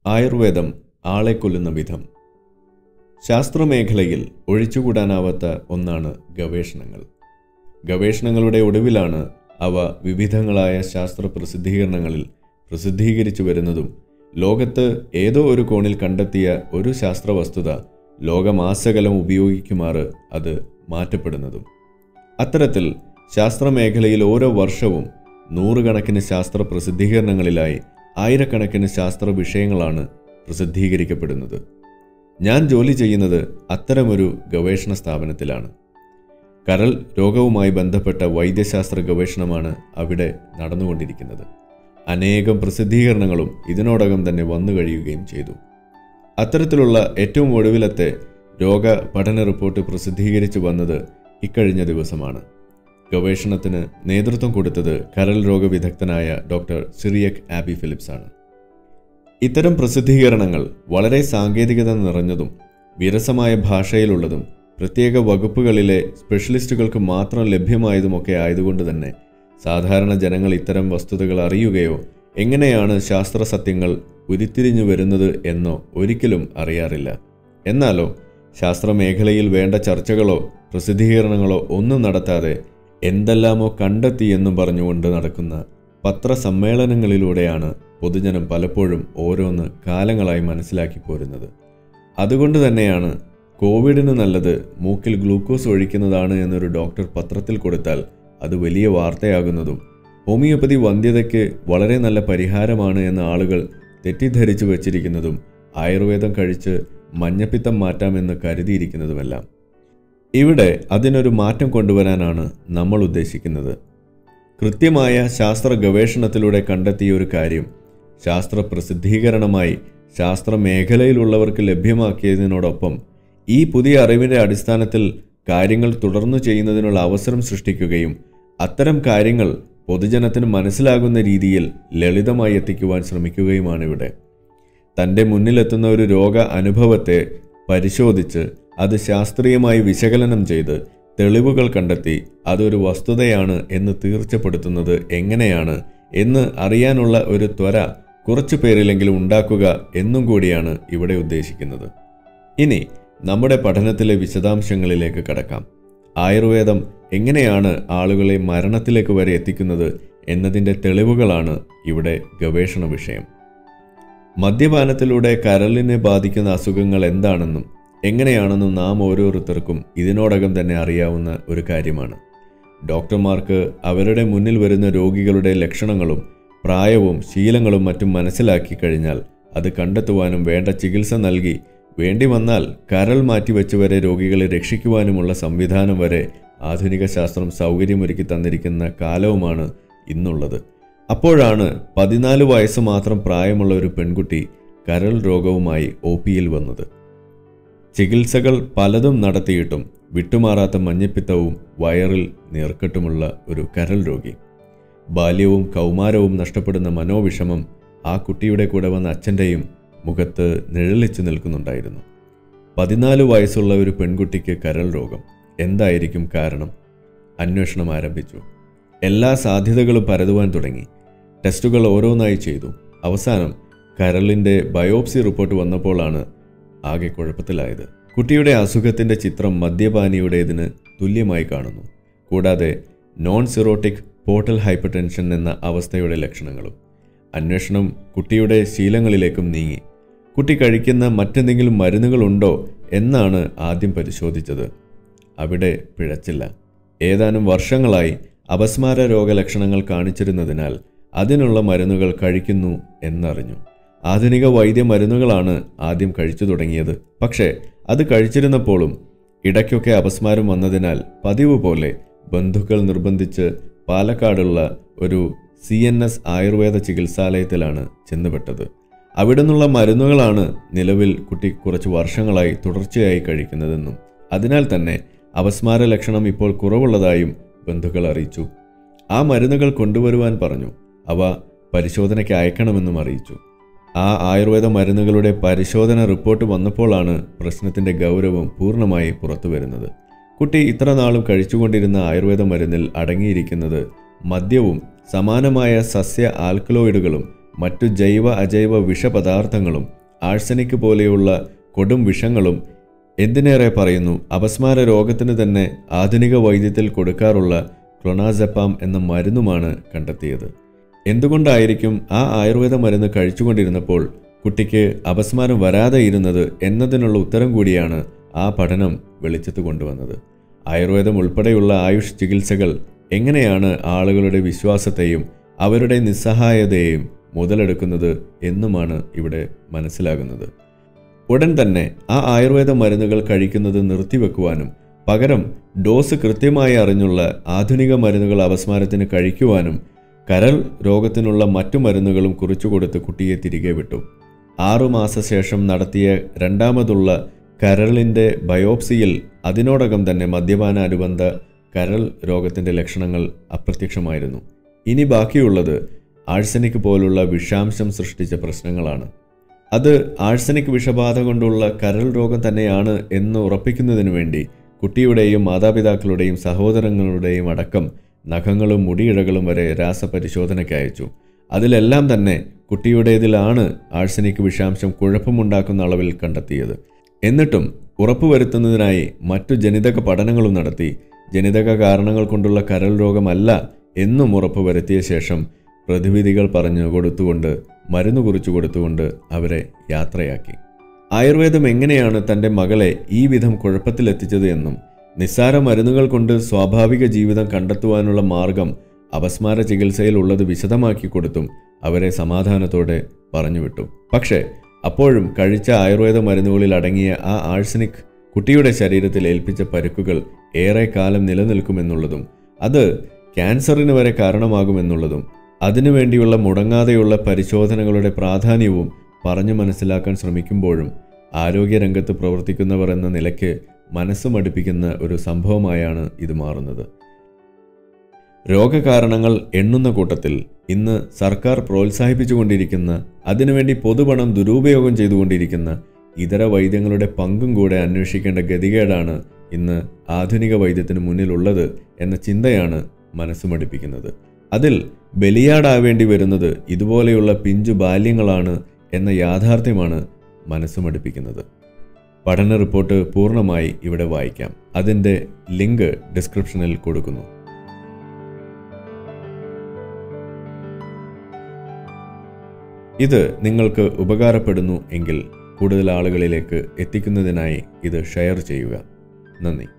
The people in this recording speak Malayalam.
ആയുർവേദം ആളെ കൊല്ലുന്ന വിധം ശാസ്ത്രമേഖലയിൽ ഒഴിച്ചുകൂടാനാവാത്ത ഒന്നാണ് ഗവേഷണങ്ങൾ ഗവേഷണങ്ങളുടെ ഒടുവിലാണ് അവ വിവിധങ്ങളായ ശാസ്ത്ര പ്രസിദ്ധീകരണങ്ങളിൽ പ്രസിദ്ധീകരിച്ചു വരുന്നതും ലോകത്ത് ഏതോ ഒരു കോണിൽ കണ്ടെത്തിയ ഒരു ശാസ്ത്ര വസ്തുത ലോകമാസകലം ഉപയോഗിക്കുമാറ് അത് മാറ്റപ്പെടുന്നതും അത്തരത്തിൽ ശാസ്ത്രമേഖലയിൽ ഓരോ വർഷവും നൂറുകണക്കിന് ശാസ്ത്ര പ്രസിദ്ധീകരണങ്ങളിലായി ആയിരക്കണക്കിന് ശാസ്ത്ര വിഷയങ്ങളാണ് പ്രസിദ്ധീകരിക്കപ്പെടുന്നത് ഞാൻ ജോലി ചെയ്യുന്നത് അത്തരമൊരു ഗവേഷണ സ്ഥാപനത്തിലാണ് കരൾ രോഗവുമായി ബന്ധപ്പെട്ട വൈദ്യശാസ്ത്ര ഗവേഷണമാണ് അവിടെ നടന്നുകൊണ്ടിരിക്കുന്നത് അനേകം പ്രസിദ്ധീകരണങ്ങളും ഇതിനോടകം തന്നെ വന്നു കഴിയുകയും ചെയ്തു അത്തരത്തിലുള്ള ഏറ്റവും ഒടുവിലത്തെ രോഗ പഠന റിപ്പോർട്ട് പ്രസിദ്ധീകരിച്ചു വന്നത് ഇക്കഴിഞ്ഞ ദിവസമാണ് ഗവേഷണത്തിന് നേതൃത്വം കൊടുത്തത് കരൾ രോഗ വിദഗ്ധനായ ഡോക്ടർ സിറിയക് ആബി ഫിലിപ്സ് ആണ് ഇത്തരം പ്രസിദ്ധീകരണങ്ങൾ വളരെ സാങ്കേതികത നിറഞ്ഞതും വിരസമായ ഭാഷയിലുള്ളതും പ്രത്യേക വകുപ്പുകളിലെ സ്പെഷ്യലിസ്റ്റുകൾക്ക് മാത്രം ലഭ്യമായതുമൊക്കെ ആയതുകൊണ്ട് തന്നെ സാധാരണ ജനങ്ങൾ ഇത്തരം വസ്തുതകൾ അറിയുകയോ എങ്ങനെയാണ് ശാസ്ത്ര സത്യങ്ങൾ ഉരുത്തിരിഞ്ഞു വരുന്നത് എന്നോ ഒരിക്കലും അറിയാറില്ല എന്നാലോ ശാസ്ത്രമേഖലയിൽ വേണ്ട ചർച്ചകളോ പ്രസിദ്ധീകരണങ്ങളോ ഒന്നും നടത്താതെ എന്തെല്ലാമോ കണ്ടെത്തി എന്നും പറഞ്ഞുകൊണ്ട് നടക്കുന്ന പത്രസമ്മേളനങ്ങളിലൂടെയാണ് പൊതുജനം പലപ്പോഴും ഓരോന്ന് കാലങ്ങളായി മനസ്സിലാക്കി പോരുന്നത് അതുകൊണ്ട് തന്നെയാണ് കോവിഡിന് നല്ലത് മൂക്കിൽ ഗ്ലൂക്കോസ് ഒഴിക്കുന്നതാണ് എന്നൊരു ഡോക്ടർ പത്രത്തിൽ കൊടുത്താൽ അത് വലിയ വാർത്തയാകുന്നതും ഹോമിയോപ്പതി വന്ധ്യതയ്ക്ക് വളരെ നല്ല പരിഹാരമാണ് എന്ന ആളുകൾ തെറ്റിദ്ധരിച്ചു വച്ചിരിക്കുന്നതും ആയുർവേദം കഴിച്ച് മഞ്ഞപ്പിത്തം മാറ്റാമെന്ന് കരുതിയിരിക്കുന്നതുമെല്ലാം ഇവിടെ അതിനൊരു മാറ്റം കൊണ്ടുവരാനാണ് നമ്മൾ ഉദ്ദേശിക്കുന്നത് കൃത്യമായ ശാസ്ത്ര ഗവേഷണത്തിലൂടെ കണ്ടെത്തിയ ഒരു കാര്യം ശാസ്ത്ര പ്രസിദ്ധീകരണമായി ശാസ്ത്ര മേഖലയിലുള്ളവർക്ക് ലഭ്യമാക്കിയതിനോടൊപ്പം ഈ പുതിയ അറിവിൻ്റെ അടിസ്ഥാനത്തിൽ കാര്യങ്ങൾ തുടർന്നു ചെയ്യുന്നതിനുള്ള അവസരം സൃഷ്ടിക്കുകയും അത്തരം കാര്യങ്ങൾ പൊതുജനത്തിന് മനസ്സിലാകുന്ന രീതിയിൽ ലളിതമായി എത്തിക്കുവാൻ ശ്രമിക്കുകയുമാണ് ഇവിടെ തൻ്റെ മുന്നിലെത്തുന്ന ഒരു രോഗ അനുഭവത്തെ പരിശോധിച്ച് അത് ശാസ്ത്രീയമായി വിശകലനം ചെയ്ത് തെളിവുകൾ കണ്ടെത്തി അതൊരു വസ്തുതയാണ് എന്ന് തീർച്ചപ്പെടുത്തുന്നത് എങ്ങനെയാണ് എന്ന് അറിയാനുള്ള ഒരു ത്വര കുറച്ചു പേരിലെങ്കിലും ഉണ്ടാക്കുക എന്നും കൂടിയാണ് ഇവിടെ ഉദ്ദേശിക്കുന്നത് ഇനി നമ്മുടെ പഠനത്തിലെ വിശദാംശങ്ങളിലേക്ക് കടക്കാം ആയുർവേദം എങ്ങനെയാണ് ആളുകളെ മരണത്തിലേക്ക് വരെ എത്തിക്കുന്നത് എന്നതിൻ്റെ തെളിവുകളാണ് ഇവിടെ ഗവേഷണ വിഷയം മദ്യപാനത്തിലൂടെ കരളിനെ ബാധിക്കുന്ന അസുഖങ്ങൾ എന്താണെന്നും എങ്ങനെയാണെന്നും നാം ഓരോരുത്തർക്കും ഇതിനോടകം തന്നെ അറിയാവുന്ന ഒരു കാര്യമാണ് ഡോക്ടർമാർക്ക് അവരുടെ മുന്നിൽ വരുന്ന രോഗികളുടെ ലക്ഷണങ്ങളും പ്രായവും ശീലങ്ങളും മറ്റും മനസ്സിലാക്കി കഴിഞ്ഞാൽ അത് കണ്ടെത്തുവാനും വേണ്ട ചികിത്സ നൽകി വേണ്ടി വന്നാൽ കരൾ മാറ്റിവെച്ച് വരെ രോഗികളെ രക്ഷിക്കുവാനുമുള്ള സംവിധാനം വരെ ആധുനിക ശാസ്ത്രം സൗകര്യമൊരുക്കി തന്നിരിക്കുന്ന കാലവുമാണ് ഇന്നുള്ളത് അപ്പോഴാണ് പതിനാല് വയസ്സ് മാത്രം പ്രായമുള്ള ഒരു പെൺകുട്ടി കരൾ രോഗവുമായി ഒ പിയിൽ വന്നത് ചികിത്സകൾ പലതും നടത്തിയിട്ടും വിട്ടുമാറാത്ത മഞ്ഞപ്പിത്തവും വയറിൽ നീർക്കെട്ടുമുള്ള ഒരു കരൾ രോഗി ബാല്യവും കൗമാരവും നഷ്ടപ്പെടുന്ന മനോവിഷമം ആ കുട്ടിയുടെ കൂടെ വന്ന അച്ഛൻ്റെയും മുഖത്ത് നിഴലിച്ചു നിൽക്കുന്നുണ്ടായിരുന്നു പതിനാല് വയസ്സുള്ള ഒരു പെൺകുട്ടിക്ക് കരൾ രോഗം എന്തായിരിക്കും കാരണം അന്വേഷണം ആരംഭിച്ചു എല്ലാ സാധ്യതകളും പരതുവാൻ തുടങ്ങി ടെസ്റ്റുകൾ ഓരോന്നായി ചെയ്തു അവസാനം കരളിൻ്റെ ബയോപ്സി റിപ്പോർട്ട് വന്നപ്പോഴാണ് ആകെ കുഴപ്പത്തിലായത് കുട്ടിയുടെ അസുഖത്തിൻ്റെ ചിത്രം മദ്യപാനിയുടേതിന് തുല്യമായി കാണുന്നു കൂടാതെ നോൺ സിറോട്ടിക് പോർട്ടൽ ഹൈപ്പർടെൻഷൻ എന്ന അവസ്ഥയുടെ ലക്ഷണങ്ങളും അന്വേഷണം കുട്ടിയുടെ ശീലങ്ങളിലേക്കും നീങ്ങി കുട്ടി കഴിക്കുന്ന മറ്റെന്തെങ്കിലും മരുന്നുകളുണ്ടോ എന്നാണ് ആദ്യം പരിശോധിച്ചത് അവിടെ പിഴച്ചില്ല ഏതാനും വർഷങ്ങളായി അപസ്മാര രോഗലക്ഷണങ്ങൾ കാണിച്ചിരുന്നതിനാൽ അതിനുള്ള മരുന്നുകൾ കഴിക്കുന്നു എന്നറിഞ്ഞു ആധുനിക വൈദ്യ മരുന്നുകളാണ് ആദ്യം കഴിച്ചു തുടങ്ങിയത് പക്ഷേ അത് കഴിച്ചിരുന്നപ്പോഴും ഇടയ്ക്കൊക്കെ അപസ്മാരം വന്നതിനാൽ പതിവ് പോലെ ബന്ധുക്കൾ നിർബന്ധിച്ച് പാലക്കാടുള്ള ഒരു സി എൻ എസ് ആയുർവേദ ചികിത്സാലയത്തിലാണ് ചെന്നുപെട്ടത് അവിടെ നിന്നുള്ള മരുന്നുകളാണ് നിലവിൽ കുട്ടി കുറച്ച് വർഷങ്ങളായി തുടർച്ചയായി കഴിക്കുന്നതെന്നും അതിനാൽ തന്നെ അപസ്മാര ലക്ഷണം ഇപ്പോൾ കുറവുള്ളതായും ബന്ധുക്കൾ അറിയിച്ചു ആ മരുന്നുകൾ കൊണ്ടുവരുവാൻ പറഞ്ഞു അവ പരിശോധനയ്ക്ക് അയക്കണമെന്നും അറിയിച്ചു ആ ആയുർവേദ മരുന്നുകളുടെ പരിശോധന റിപ്പോർട്ട് വന്നപ്പോഴാണ് പ്രശ്നത്തിന്റെ ഗൗരവം പൂർണ്ണമായി പുറത്തു വരുന്നത് കുട്ടി ഇത്ര നാളും കഴിച്ചുകൊണ്ടിരുന്ന ആയുർവേദ മരുന്നിൽ അടങ്ങിയിരിക്കുന്നത് മദ്യവും സമാനമായ സസ്യ ആൽക്കലോയിഡുകളും മറ്റു ജൈവ അജൈവ വിഷപദാർത്ഥങ്ങളും ആഴ്സനിക് പോലെയുള്ള കൊടും വിഷങ്ങളും എന്തിനേറെ പറയുന്നു അപസ്മാര രോഗത്തിന് തന്നെ ആധുനിക വൈദ്യത്തിൽ കൊടുക്കാറുള്ള ക്ലൊണാസെപ്പാം എന്ന മരുന്നുമാണ് കണ്ടെത്തിയത് എന്തുകൊണ്ടായിരിക്കും ആ ആയുർവേദ മരുന്ന് കഴിച്ചുകൊണ്ടിരുന്നപ്പോൾ കുട്ടിക്ക് അപസ്മാരം വരാതെ ഇരുന്നത് എന്നതിനുള്ള ഉത്തരം കൂടിയാണ് ആ പഠനം വെളിച്ചത്ത് കൊണ്ടുവന്നത് ആയുർവേദം ഉൾപ്പെടെയുള്ള ആയുഷ് ചികിത്സകൾ എങ്ങനെയാണ് ആളുകളുടെ വിശ്വാസത്തെയും അവരുടെ നിസ്സഹായതയെയും മുതലെടുക്കുന്നത് എന്നുമാണ് ഇവിടെ മനസ്സിലാകുന്നത് ഉടൻ തന്നെ ആ ആയുർവേദ മരുന്നുകൾ കഴിക്കുന്നത് നിർത്തിവെക്കുവാനും പകരം ഡോസ് കൃത്യമായി അറിഞ്ഞുള്ള ആധുനിക മരുന്നുകൾ അപസ്മാരത്തിന് കഴിക്കുവാനും കരൾ രോഗത്തിനുള്ള മറ്റു മരുന്നുകളും കുറിച്ചുകൊടുത്ത് കുട്ടിയെ തിരികെ വിട്ടു ആറുമാസ ശേഷം നടത്തിയ രണ്ടാമതുള്ള കരളിൻ്റെ ബയോപ്സിയിൽ അതിനോടകം തന്നെ മദ്യപാന അനുബന്ധ കരൾ രോഗത്തിൻ്റെ ലക്ഷണങ്ങൾ അപ്രത്യക്ഷമായിരുന്നു ഇനി ബാക്കിയുള്ളത് ആഴ്സനിക് പോലുള്ള വിഷാംശം സൃഷ്ടിച്ച പ്രശ്നങ്ങളാണ് അത് ആഴ്സനിക് വിഷബാധ കൊണ്ടുള്ള കരൾ രോഗം തന്നെയാണ് എന്ന് ഉറപ്പിക്കുന്നതിനു വേണ്ടി കുട്ടിയുടെയും മാതാപിതാക്കളുടെയും സഹോദരങ്ങളുടെയും അടക്കം നഖങ്ങളും മുടിയിഴകളും വരെ രാസപരിശോധനയ്ക്ക് അയച്ചു അതിലെല്ലാം തന്നെ കുട്ടിയുടേതിലാണ് ആഴ്സനിക് വിഷാംശം കുഴപ്പമുണ്ടാക്കുന്ന അളവിൽ കണ്ടെത്തിയത് എന്നിട്ടും ഉറപ്പുവരുത്തുന്നതിനായി മറ്റു ജനിതക പഠനങ്ങളും നടത്തി ജനിതക കാരണങ്ങൾ കൊണ്ടുള്ള കരൾ രോഗമല്ല എന്നും ഉറപ്പുവരുത്തിയ ശേഷം പ്രതിവിധികൾ പറഞ്ഞു കൊടുത്തുകൊണ്ട് മരുന്ന് കുറിച്ചു കൊടുത്തുകൊണ്ട് അവരെ യാത്രയാക്കി ആയുർവേദം എങ്ങനെയാണ് തൻ്റെ മകളെ ഈ വിധം കുഴപ്പത്തിലെത്തിച്ചത് എന്നും നിസ്സാര മരുന്നുകൾ കൊണ്ട് സ്വാഭാവിക ജീവിതം കണ്ടെത്തുവാനുള്ള മാർഗം അപസ്മാര ചികിത്സയിൽ ഉള്ളത് വിശദമാക്കി കൊടുത്തും അവരെ സമാധാനത്തോടെ പറഞ്ഞുവിട്ടു പക്ഷേ അപ്പോഴും കഴിച്ച ആയുർവേദ മരുന്നുകളിൽ അടങ്ങിയ ആ ആഴ്സനിക് കുട്ടിയുടെ ശരീരത്തിൽ ഏൽപ്പിച്ച പരുക്കുകൾ ഏറെ കാലം നിലനിൽക്കുമെന്നുള്ളതും അത് ക്യാൻസറിന് വരെ കാരണമാകുമെന്നുള്ളതും അതിനുവേണ്ടിയുള്ള മുടങ്ങാതെയുള്ള പരിശോധനകളുടെ പ്രാധാന്യവും പറഞ്ഞു മനസ്സിലാക്കാൻ ശ്രമിക്കുമ്പോഴും ആരോഗ്യരംഗത്ത് പ്രവർത്തിക്കുന്നവർ എന്ന നിലയ്ക്ക് മനസ്സ് മടുപ്പിക്കുന്ന ഒരു സംഭവമായാണ് ഇത് മാറുന്നത് രോഗകാരണങ്ങൾ എണ്ണുന്ന കൂട്ടത്തിൽ ഇന്ന് സർക്കാർ പ്രോത്സാഹിപ്പിച്ചുകൊണ്ടിരിക്കുന്ന അതിനുവേണ്ടി പൊതുപണം ദുരുപയോഗം ചെയ്തുകൊണ്ടിരിക്കുന്ന ഇതര വൈദ്യങ്ങളുടെ പങ്കും കൂടെ അന്വേഷിക്കേണ്ട ഗതികേടാണ് ഇന്ന് ആധുനിക വൈദ്യത്തിന് മുന്നിലുള്ളത് എന്ന ചിന്തയാണ് മനസ്സ് മടുപ്പിക്കുന്നത് അതിൽ ബലിയാടാവേണ്ടി വരുന്നത് ഇതുപോലെയുള്ള പിഞ്ചു ബാല്യങ്ങളാണ് എന്ന യാഥാർത്ഥ്യമാണ് മനസ്സ് മടുപ്പിക്കുന്നത് പഠന റിപ്പോർട്ട് പൂർണ്ണമായി ഇവിടെ വായിക്കാം അതിൻ്റെ ലിങ്ക് ഡിസ്ക്രിപ്ഷനിൽ കൊടുക്കുന്നു ഇത് നിങ്ങൾക്ക് ഉപകാരപ്പെടുന്നു എങ്കിൽ കൂടുതൽ ആളുകളിലേക്ക് എത്തിക്കുന്നതിനായി ഇത് ഷെയർ ചെയ്യുക നന്ദി